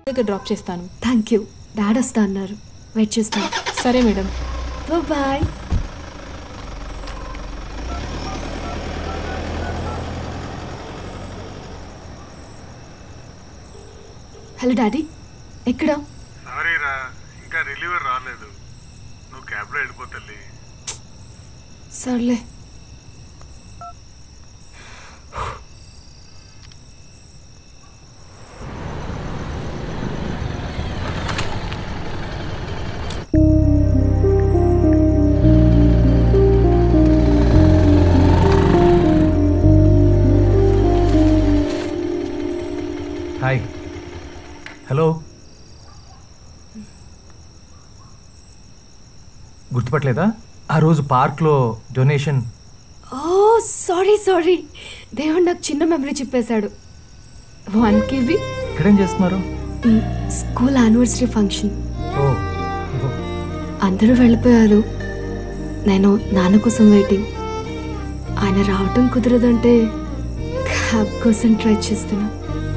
దగ్గర డ్రాప్ చేస్తాను thank you dad వస్తా అన్నారు వెయిట్ చేస్తాను సరే మేడం బాయ్ హలో డాడీ ఎక్కడ సారీరా ఇంకా రిలీవర్ రాలేదు నువ్వు క్యాబ్లో వెళ్ళిపోతల్లి సర్లే హాయ్ హలో గుర్తుపట్టలేదా ఆ రోజు పార్క్లో డొనేషన్ ఓ సారీ సారీ దేవుడు నాకు చిన్న మెమరీ చెప్పేశాడు వన్ కేబీ ఇక్కడేం చేస్తున్నారు స్కూల్ యానివర్సరీ ఫంక్షన్ ఓ అందరూ వెళ్ళిపోయారు నేను నాన్న కోసం వెయిటింగ్ ఆయన రావటం కుదరదంటే క్యాబ్ కోసం ట్రై చేస్తున్నా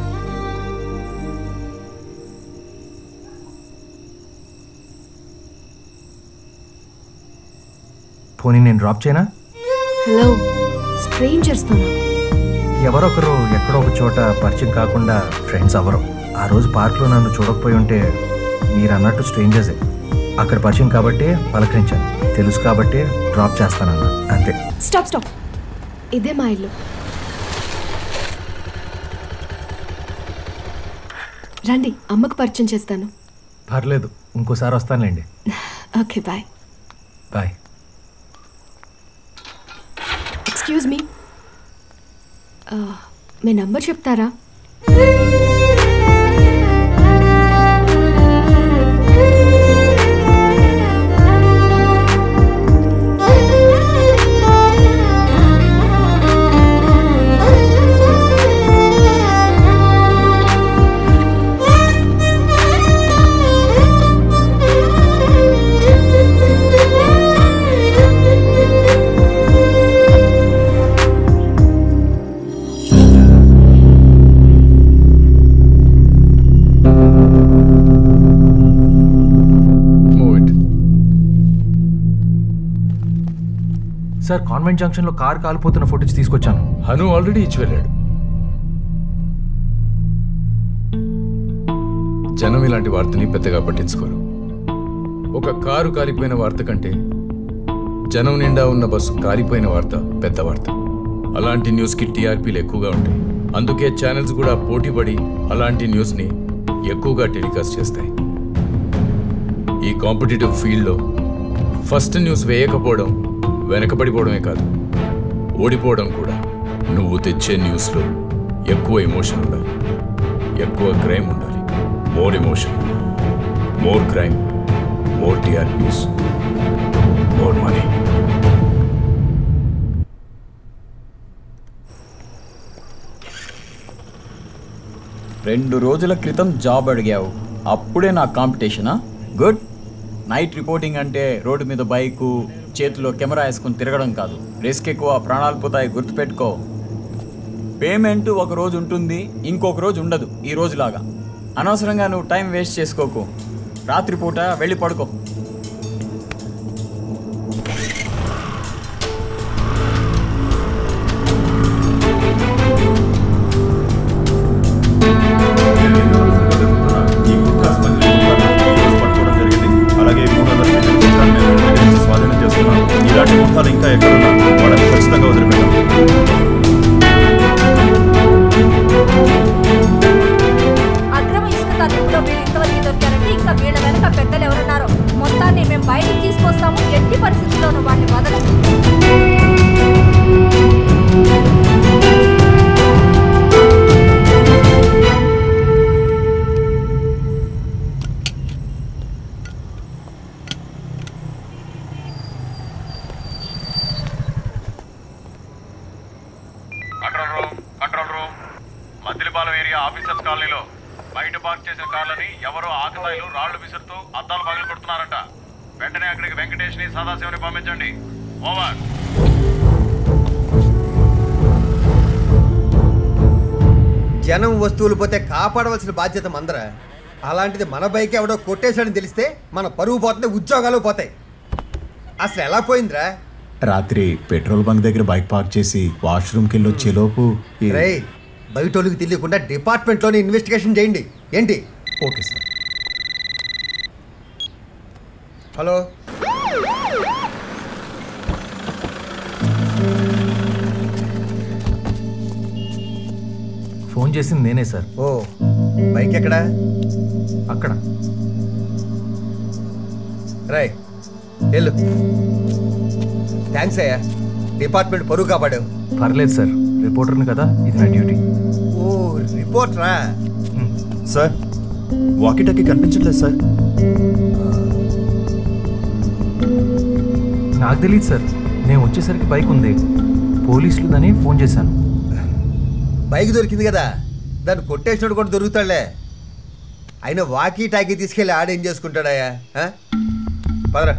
పోనీ నేను డ్రాప్ చేయనా హలో స్ట్రేంజర్స్తోనా ఎవరొకరు ఎక్కడో ఒక చోట పరిచయం కాకుండా ఫ్రెండ్స్ అవ్వరు ఆ రోజు పార్క్లో నన్ను చూడకపోయి ఉంటే మీరు అన్నట్టు స్ట్రేంజర్సే అక్కడ పరిచయం కాబట్టి పలకరించాను తెలుసు కాబట్టి డ్రాప్ చేస్తానన్నా అంతే స్టాప్ స్టాప్ ఇదే మా ఇల్లు రండి అమ్మకు పరిచయం చేస్తాను పర్లేదు ఇంకోసారి వస్తానులేండి okay bye bye excuse me మీ నంబర్ చెప్తారా మూవ్ ఇట్ సార్ కాన్వెంట్ జంక్షన్లో కార్ కాలిపోతున్న ఫుటేజ్ తీసుకొచ్చాను హను ఆల్రెడీ ఇచ్చి వెళ్ళాడు జనం ఇలాంటి వార్తని పెద్దగా పట్టించుకోరు ఒక కారు కాలిపోయిన వార్త కంటే జనం నిండా ఉన్న బస్సు కాలిపోయిన వార్త పెద్ద వార్త అలాంటి న్యూస్కి టీఆర్పీలు ఎక్కువగా ఉంటాయి అందుకే ఛానల్స్ కూడా పోటీపడి అలాంటి న్యూస్ని ఎక్కువగా టెలికాస్ట్ చేస్తాయి ఈ కాంపిటేటివ్ ఫీల్డ్లో ఫస్ట్ న్యూస్ వేయకపోవడం వెనకబడిపోవడమే కాదు ఓడిపోవడం కూడా నువ్వు తెచ్చే న్యూస్లో ఎక్కువ ఎమోషన్ ఉండాలి ఎక్కువ క్రైమ్ ఉండాలి more emotion more crime more TRPs more money రెండు రోజుల క్రితం జాబ్ అడిగావు అప్పుడే నా కాంపిటీషనా గుడ్ నైట్ రిపోర్టింగ్ అంటే రోడ్డు మీద బైకు చేతిలో కెమెరా వేసుకుని తిరగడం కాదు రిస్క్ ఎక్కువ ప్రాణాలు పోతాయి గుర్తుపెట్టుకో పేమెంట్ ఒక రోజు ఉంటుంది ఇంకొక రోజు ఉండదు ఈ రోజులాగా అనవసరంగా నువ్వు టైం వేస్ట్ చేసుకోకు రాత్రిపూట వెళ్ళి పడుకో ఈ గుట్కా స్మగ్లింగ్ ద్వారా కేసు పట్టుకోవడం జరిగింది అలాగే మూడు వందల మీటర్ల గుట్కాను మేము వీళ్ళ దగ్గర నుంచి స్వాధీనం చేసుకున్నాం ఇలాంటి ముఠాలు ఇంకా ఎక్కడున్నా వాళ్ళని ఖచ్చితంగా వదిలిపెట్టాం అక్రమ ఇసుక తరలింపులో వీళ్ళు ఇంతవరకు దొరికారంటే ఇంకా వీళ్ళ వెనక పెద్దలు ఎవరున్నారో మొత్తాన్ని మేము బయటికి తీసుకొస్తాము ఎట్టి పరిస్థితుల్లోనూ వాడిని వదలం control room control room Maddilapalem area officers కాలనీలో బయట పార్క్ చేసిన కార్లని ఎవరో ఆకతాయిలు రాళ్లు విసురుతూ అద్దాలు పగలు కొడుతున్నారంట వెంటనే అక్కడికి వెంకటేష్ని సదాశివని పంపించండి ఓవర్ జనం వస్తువులు పోతే కాపాడవలసిన బాధ్యత మందరా అలాంటిది మన బైక్ ఎవడో కొట్టేశాడని తెలిస్తే మన పరువు పోతుంది ఉద్యోగాలు పోతాయి అసలు ఎలా పోయిందిరా రాత్రి పెట్రోల్ బంక్ దగ్గర బైక్ పార్క్ చేసి వాష్రూమ్కి వెళ్ళి వచ్చేలోపు ఈ- రేయ్ బయటోళ్ళకి తెలియకుండా డిపార్ట్మెంట్లోనే ఇన్వెస్టిగేషన్ చేయండి ఏంటి ఓకే సార్ హలో ఫోన్ చేసింది నేనే సార్ ఓ బైక్ ఎక్కడా అక్కడ రాయ్ వెళ్ళు థ్యాంక్స్ అయ్యా డిపార్ట్మెంట్ పరువు కాపాడావు పర్లేదు సార్ రిపోర్టర్ని కదా ఇది నా డ్యూటీ ఓ రిపోర్టరా సార్ వాకీ టాకీ కనిపించట్లేదు సార్ నాకు తెలియదు సార్ నేను వచ్చేసరికి బైక్ ఉంది పోలీసులు దాన్ని ఫోన్ చేశాను బైక్ దొరికింది కదా దాన్ని కొట్టేసినోడు కూడా దొరుకుతాడులే అయినా వాకీ టాకీ తీసుకెళ్ళి ఆడేం చేసుకుంటాడయ్యా ఆ? పదరా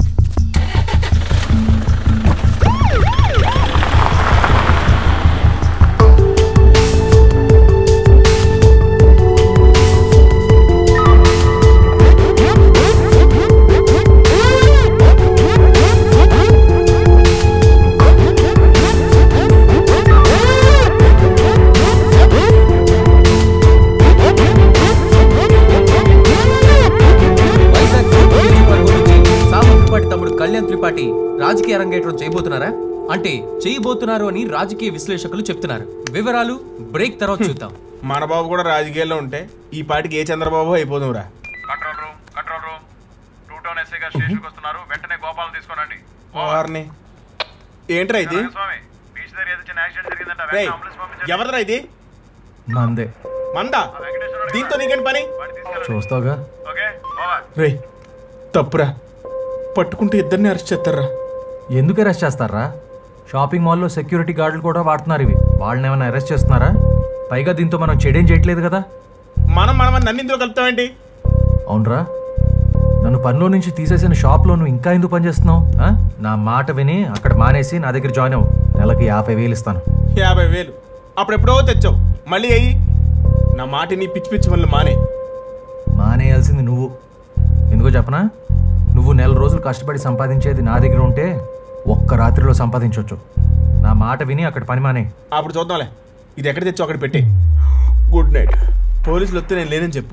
వైజాగ్ నియోజకవర్గం నుంచి సాము త్రిపాఠి తమ్ముడు కళ్యాణ్ త్రిపాఠి రాజకీయ అరంగేట్రం చేయబోతున్నారా అంటే చేయబోతున్నారు అని రాజకీయ విశ్లేషకులు చెప్తున్నారు వివరాలు బ్రేక్ తర్వాత చూద్దాం మన బాబు కూడా రాజకీయాల్లో ఉంటే ఈ పాటికి ఏ చంద్రబాబు అయిపోదురా control room control room two town SI గారు స్టేషన్కి వస్తున్నారు వెంటనే గోపాలను తీసుకోనండి వారిని ఏంట్రా ఇది స్వామి బీచ్ దగ్గర ఏదో చిన్న యాక్సిడెంట్ జరిగిందంట రేయ్, వెంటనే అంబులెన్స్ పంపించండి ఎవరిదిరా ఇది మందే మందా దీంతో నీకేంటి పని చూస్తావుగా ఓకే ఓవర్ రే తప్పురా పట్టుకుంటే ఇద్దరిని అరెస్ట్ చేస్తారా ఎందుకు అరెస్ట్ చేస్తారా షాపింగ్ మాల్లో సెక్యూరిటీ గార్డులు కూడా వాడుతున్నారు ఇవి వాళ్ళని ఏమైనా అరెస్ట్ చేస్తున్నారా పైగా దీంతో మనం చెడేం చేయట్లేదు కదా మనం మనం నన్ను ఇందులో కలుపుతామేంటి అవునరా నన్ను పనిలో నుంచి తీసేసిన షాప్లో నువ్వు ఇంకా ఎందుకు పనిచేస్తున్నావు ఆ? నా మాట విని అక్కడ మానేసి నా దగ్గర జాయిన్ అవ్వు నెలకి యాభై వేలు ఇస్తాను యాభై వేలు అప్పుడు ఎప్పుడో తెచ్చావు మళ్ళీ అయ్యి నా మాటిని పిచ్చి పిచ్చి మళ్ళీ మానే మానేయాల్సింది నువ్వు ఎందుకో చెప్పనా నువ్వు నెల రోజులు కష్టపడి సంపాదించేది నా దగ్గర ఉంటే ఒక్క రాత్రిలో సంపాదించవచ్చు నా మాట విని అక్కడ పని మానే అప్పుడు చూద్దాంలే ఇది ఎక్కడ తెచ్చావు అక్కడ పెట్టి గుడ్ నైట్ పోలీసులు వస్తే నేను లేనని చెప్పు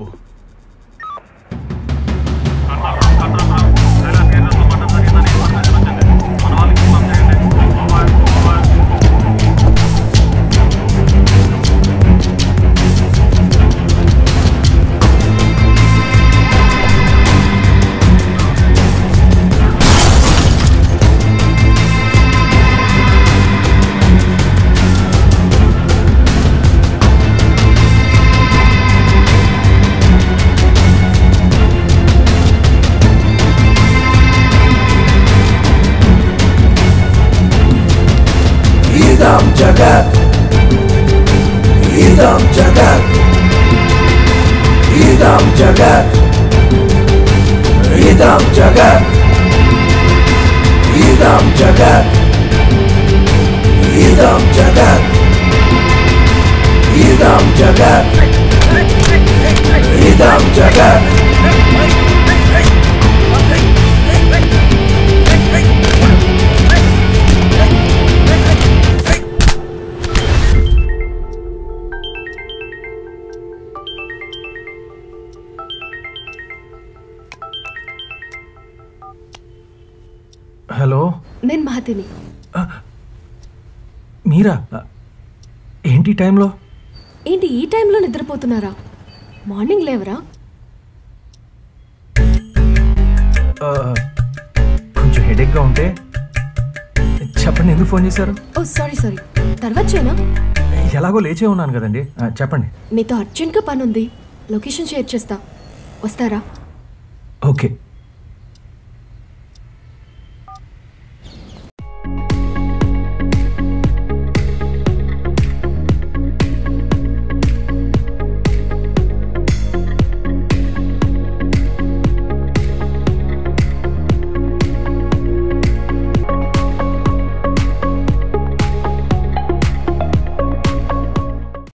ఇదం జగత్ ఇదం జగత్ ఇదం జగత్ ఇదం జగత్ ఇదం జగత్ ఇదం జగత్ ఇదం జగత్ ఇదం జగత్ హలో నేను మహతిని మీరా ఏంటి ఈ టైంలో ఏంటి ఈ టైంలో నిద్రపోతున్నారా మార్నింగ్ లేవరా ఆ, కొంచెం హెడేక్గా ఉంటే చెప్పండి ఎందుకు ఫోన్ చేశారు ఓ సారీ సారీ తర్వాత చేయనా ఎలాగో లేచే ఉన్నాను కదండి ఆ, చెప్పండి మీతో అర్జెంట్గా పని ఉంది లొకేషన్ షేర్ చేస్తా వస్తారా ఓకే